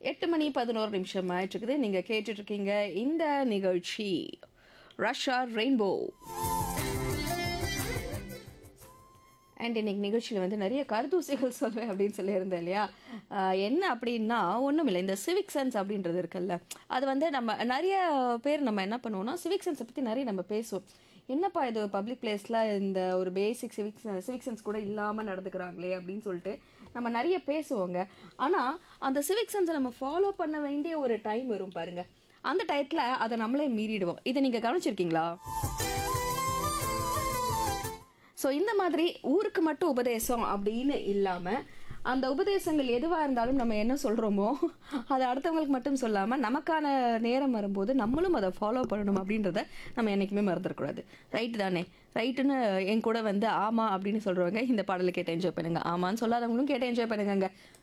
எட்டு மணி பதினோரு நிமிஷம் ஆயிட்டு இருக்குது நீங்கள் கேட்டுட்டு இருக்கீங்க இந்த நிகழ்ச்சி ரஷ்யா ரெயின்போ அண்ட் இன்னைக்கு நிகழ்ச்சியில் வந்து நிறைய கருதூசிகள் சொல்வேன் அப்படின்னு சொல்லியிருந்தேன் இல்லையா ஆஹ் என்ன அப்படின்னா ஒன்றும் இல்லை இந்த சிவிக் சென்ஸ் அப்படின்றது இருக்குல்ல அது வந்து நம்ம நிறைய பேர் நம்ம என்ன பண்ணுவோம்னா சிவிக் சென்ஸை பற்றி நிறைய நம்ம பேசுவோம் என்னப்பா இது பப்ளிக் பிளேஸில் இந்த ஒரு பேசிக் சிவிக் சிவிக் சென்ஸ் கூட இல்லாமல் நடந்துக்கிறாங்களே அப்படின்னு சொல்லிட்டு நம்ம நிறைய பேசுவோங்க ஆனால் அந்த சிவிக் சென்ஸை நம்ம ஃபாலோ பண்ண வேண்டிய ஒரு டைம் வரும் பாருங்க அந்த டயத்தில் அதை நம்மளே மீறிடுவோம் இதை நீங்கள் கவனிச்சிருக்கீங்களா ஸோ இந்த மாதிரி ஊருக்கு மட்டும் உபதேசம் அப்படின்னு இல்லாமல் அந்த உபதேசங்கள் எதுவாக இருந்தாலும் நம்ம என்ன சொல்கிறோமோ அதை அடுத்தவங்களுக்கு மட்டும் சொல்லாமல் நமக்கான நேரம் வரும்போது நம்மளும் அதை ஃபாலோ பண்ணணும் அப்படின்றத நம்ம என்றைக்குமே மறந்துடக்கூடாது ரைட்டு தானே ரைட்டுன்னு என் கூட வந்து ஆமாம் அப்படின்னு சொல்கிறவங்க இந்த பாடலை கேட்டு என்ஜாய் பண்ணுங்க ஆமான்னு சொல்லாதவங்களும் கேட்டு என்ஜாய் பண்ணுங்க